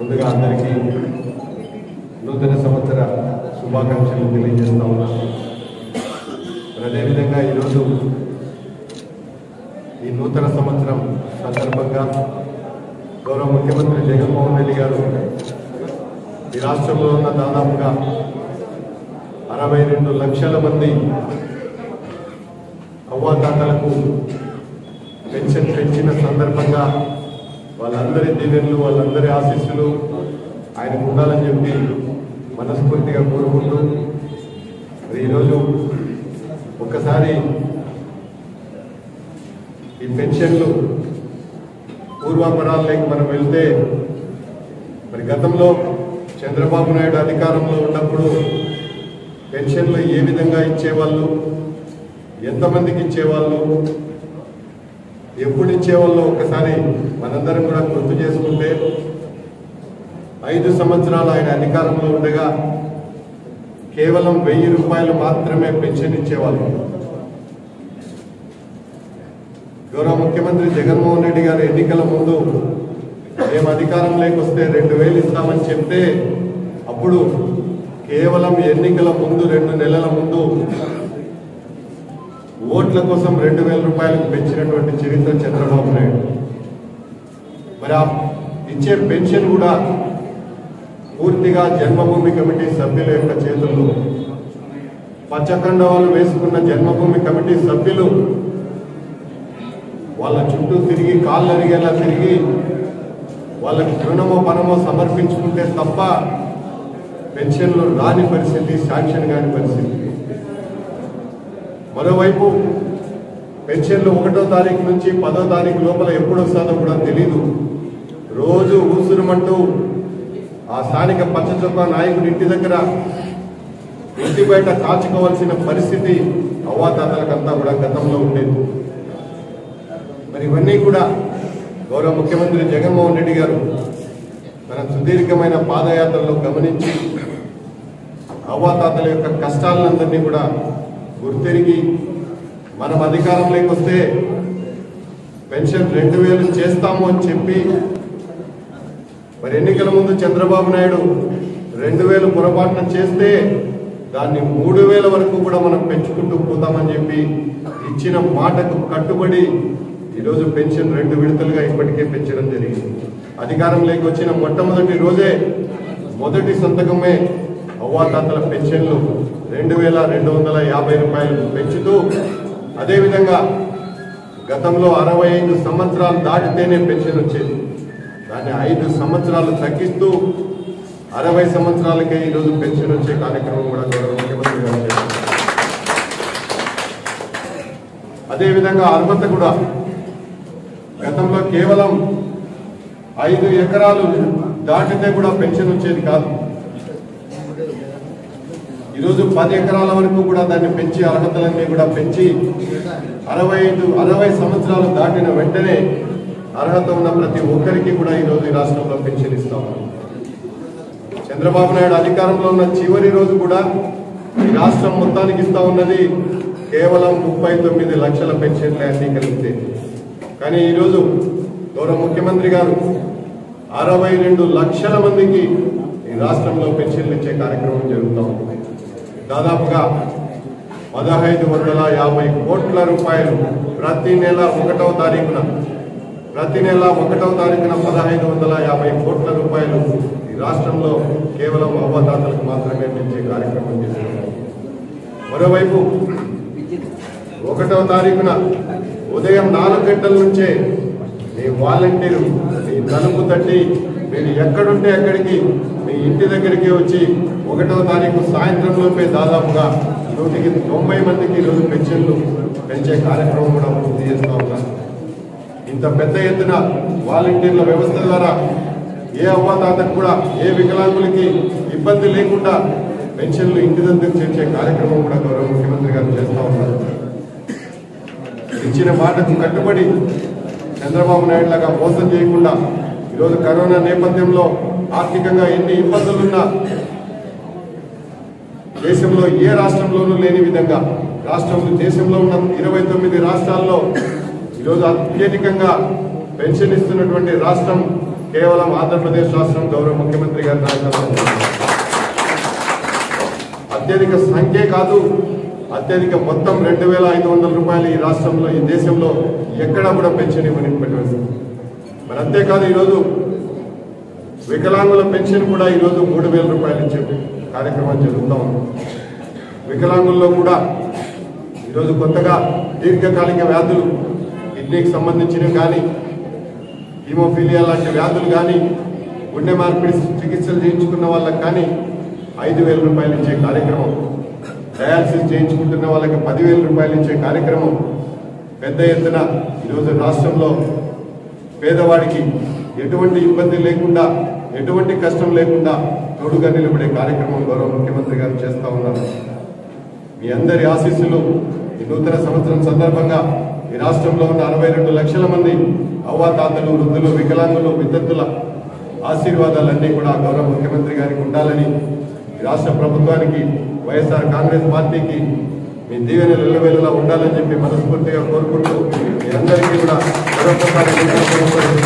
ముందుగా అందరికీ నూతన సంవత్సర శుభాకాంక్షలు తెలియజేస్తా ఉన్నాను మరి అదేవిధంగా ఈరోజు ఈ నూతన సంవత్సరం సందర్భంగా గౌరవ ముఖ్యమంత్రి జగన్మోహన్ రెడ్డి గారు ఈ రాష్ట్రంలో ఉన్న దాదాపుగా అరవై రెండు లక్షల మంది అవ్వాతాతలకు పెన్షన్ పెంచిన సందర్భంగా వాళ్ళందరి దీవెనలు వాళ్ళందరి ఆశీస్సులు ఆయనకు ఉండాలని చెప్పి మనస్ఫూర్తిగా కోరుకుంటూ మరి ఈరోజు ఒక్కసారి ఈ పెన్షన్లు పూర్వాపరాల్లోకి మనం వెళ్తే మరి గతంలో చంద్రబాబు నాయుడు అధికారంలో ఉన్నప్పుడు పెన్షన్లు ఏ విధంగా ఇచ్చేవాళ్ళు ఎంతమందికి ఇచ్చేవాళ్ళు ఎప్పుడు ఇచ్చేవాళ్ళు ఒకసారి మనందరం కూడా గుర్తు చేసుకుంటే ఐదు సంవత్సరాలు ఆయన అధికారంలో ఉండగా కేవలం వెయ్యి రూపాయలు మాత్రమే పెన్షన్ ఇచ్చేవాళ్ళు గౌరవ ముఖ్యమంత్రి జగన్మోహన్ రెడ్డి గారు ఎన్నికల ముందు మేము అధికారంలోకి వస్తే రెండు వేలు ఇస్తామని చెప్తే అప్పుడు కేవలం ఎన్నికల ముందు రెండు నెలల ముందు ఓట్ల కోసం రెండు వేల రూపాయలకు పెంచినటువంటి చరిత్ర చంద్రబాబు నాయుడు మరి ఆ ఇచ్చే పెన్షన్ కూడా పూర్తిగా జన్మభూమి కమిటీ సభ్యుల యొక్క చేతుల్లో పచ్చకండవాలు వేసుకున్న జన్మభూమి కమిటీ సభ్యులు వాళ్ళ చుట్టూ తిరిగి కాళ్ళు అరిగేలా తిరిగి వాళ్ళకి రుణమో పనమో సమర్పించుకుంటే తప్ప పెన్షన్లు రాని పరిస్థితి శాంక్షన్ కాని పరిస్థితి మరోవైపు పెన్షన్లు ఒకటో తారీఖు నుంచి పదో తారీఖు లోపల ఎప్పుడు వస్తుందో కూడా తెలీదు రోజు ఊసురుమంటూ ఆ స్థానిక పచ్చచొక్క నాయకుడి ఇంటి దగ్గర ఇంటి బయట కాచుకోవాల్సిన పరిస్థితి అవ్వాతాతలకంతా కూడా గతంలో ఉండేది మరి ఇవన్నీ కూడా గౌరవ ముఖ్యమంత్రి జగన్మోహన్ రెడ్డి గారు తన సుదీర్ఘమైన పాదయాత్రలో గమనించి అవ్వాతాతల యొక్క కష్టాలందరినీ కూడా గుర్తెరిగి మనం అధికారంలోకి వస్తే పెన్షన్ రెండు వేలు చేస్తాము అని చెప్పి మరి ఎన్నికల ముందు చంద్రబాబు నాయుడు రెండు వేలు పొరపాటున చేస్తే దాన్ని మూడు వేల వరకు కూడా మనం పెంచుకుంటూ పోతామని చెప్పి ఇచ్చిన మాటకు కట్టుబడి ఈరోజు పెన్షన్ రెండు విడతలుగా ఇప్పటికే పెంచడం జరిగింది అధికారంలోకి వచ్చిన మొట్టమొదటి రోజే మొదటి సంతకమే అవ్వాతాతల పెన్షన్లు రెండు వేల రెండు వందల యాభై రూపాయలు పెంచుతూ అదేవిధంగా గతంలో అరవై ఐదు సంవత్సరాలు దాటితేనే పెన్షన్ వచ్చేది దాన్ని ఐదు సంవత్సరాలు తగ్గిస్తూ అరవై సంవత్సరాలకే ఈరోజు పెన్షన్ వచ్చే కార్యక్రమం కూడా గౌరవ ముఖ్యమంత్రి గారు చేశారు అదేవిధంగా అర్హత కూడా గతంలో కేవలం ఐదు ఎకరాలు దాటితే కూడా పెన్షన్ వచ్చేది కాదు ఈరోజు పది ఎకరాల వరకు కూడా దాన్ని పెంచి అర్హతలన్నీ కూడా పెంచి అరవై ఐదు అరవై సంవత్సరాలు దాటిన వెంటనే అర్హత ఉన్న ప్రతి ఒక్కరికి కూడా ఈరోజు ఈ రాష్ట్రంలో పెన్షన్ ఇస్తాం చంద్రబాబు నాయుడు అధికారంలో ఉన్న చివరి రోజు కూడా ఈ రాష్ట్రం మొత్తానికి ఇస్తా ఉన్నది కేవలం ముప్పై తొమ్మిది లక్షల పెన్షన్లే అన్ని కలిగితే కానీ ఈరోజు గౌరవ ముఖ్యమంత్రి గారు అరవై రెండు లక్షల మందికి ఈ రాష్ట్రంలో పెన్షన్లు ఇచ్చే కార్యక్రమం జరుగుతూ ఉంది దాదాపుగా పదహైదు వందల యాభై కోట్ల రూపాయలు ప్రతి నెల ఒకటవ తారీఖున ప్రతి నెల ఒకటవ తారీఖున పదహైదు వందల యాభై కోట్ల రూపాయలు ఈ రాష్ట్రంలో కేవలం అవ్వదాతలకు మాత్రమే పెంచే కార్యక్రమం చేస్తున్నారు మరోవైపు ఒకటవ తారీఖున ఉదయం నాలుగు గంటల నుంచే మీ వాలంటీరు మీ తలుపు తట్టి మీరు ఎక్కడుంటే అక్కడికి మీ ఇంటి దగ్గరికి వచ్చి ఒకటవ తారీఖు సాయంత్రం లోపే దాదాపుగా నూటికి తొంభై మందికి ఈరోజు పెన్షన్లు పెంచే కార్యక్రమం కూడా పూర్తి చేస్తూ ఉన్నారు ఇంత పెద్ద ఎత్తున వాలంటీర్ల వ్యవస్థ ద్వారా ఏ అవ్వాతాతకు కూడా ఏ వికలాంగులకి ఇబ్బంది లేకుండా పెన్షన్లు ఇంటి దగ్గర చేర్చే కార్యక్రమం కూడా గౌరవ ముఖ్యమంత్రి గారు చేస్తూ ఉన్నారు ఇచ్చిన మాటకు కట్టుబడి చంద్రబాబు నాయుడు లాగా మోసం చేయకుండా ఈరోజు కరోనా నేపథ్యంలో ఆర్థికంగా ఎన్ని ఇబ్బందులున్నా దేశంలో ఏ రాష్ట్రంలోనూ లేని విధంగా రాష్ట్రంలో దేశంలో ఉన్న ఇరవై తొమ్మిది రాష్ట్రాల్లో ఈరోజు అత్యధికంగా పెన్షన్ ఇస్తున్నటువంటి రాష్ట్రం కేవలం ఆంధ్రప్రదేశ్ రాష్ట్రం గౌరవ ముఖ్యమంత్రి గారి నాయకత్వం అత్యధిక సంఖ్య కాదు అత్యధిక మొత్తం రెండు వేల ఐదు వందల రూపాయలు ఈ రాష్ట్రంలో ఈ దేశంలో ఎక్కడా కూడా పెన్షన్ ఇవ్వని పెట్టవచ్చు మరి అంతేకాదు ఈరోజు వికలాంగుల పెన్షన్ కూడా ఈరోజు మూడు వేల రూపాయలు ఇచ్చే కార్యక్రమం జరుగుతూ ఉంది వికలాంగుల్లో కూడా ఈరోజు కొత్తగా దీర్ఘకాలిక వ్యాధులు కిడ్నీకి సంబంధించినవి కానీ హీమోఫీలియా లాంటి వ్యాధులు కానీ గుండె మార్పిడి చికిత్సలు చేయించుకున్న వాళ్ళకి కానీ ఐదు వేల రూపాయలు ఇచ్చే కార్యక్రమం డయాలసిస్ చేయించుకుంటున్న వాళ్ళకి పదివేల రూపాయలు ఇచ్చే కార్యక్రమం పెద్ద ఎత్తున ఈరోజు రాష్ట్రంలో పేదవాడికి ఎటువంటి ఇబ్బంది లేకుండా ఎటువంటి కష్టం లేకుండా తోడుగా నిలబడే కార్యక్రమం గౌరవ ముఖ్యమంత్రి గారు చేస్తా ఉన్నారు మీ అందరి ఆశీస్సులు ఈ నూతన సంవత్సరం సందర్భంగా ఈ రాష్ట్రంలో ఉన్న అరవై రెండు లక్షల మంది అవ్వాతాతలు వృద్ధులు వికలాంగులు విద్యార్థుల ఆశీర్వాదాలన్నీ కూడా గౌరవ ముఖ్యమంత్రి గారికి ఉండాలని ఈ రాష్ట్ర ప్రభుత్వానికి వైఎస్ఆర్ కాంగ్రెస్ పార్టీకి మీ దీవెన నిలవేళలా ఉండాలని చెప్పి మనస్ఫూర్తిగా కోరుకుంటూ మీ అందరికీ కూడా మరొకసారి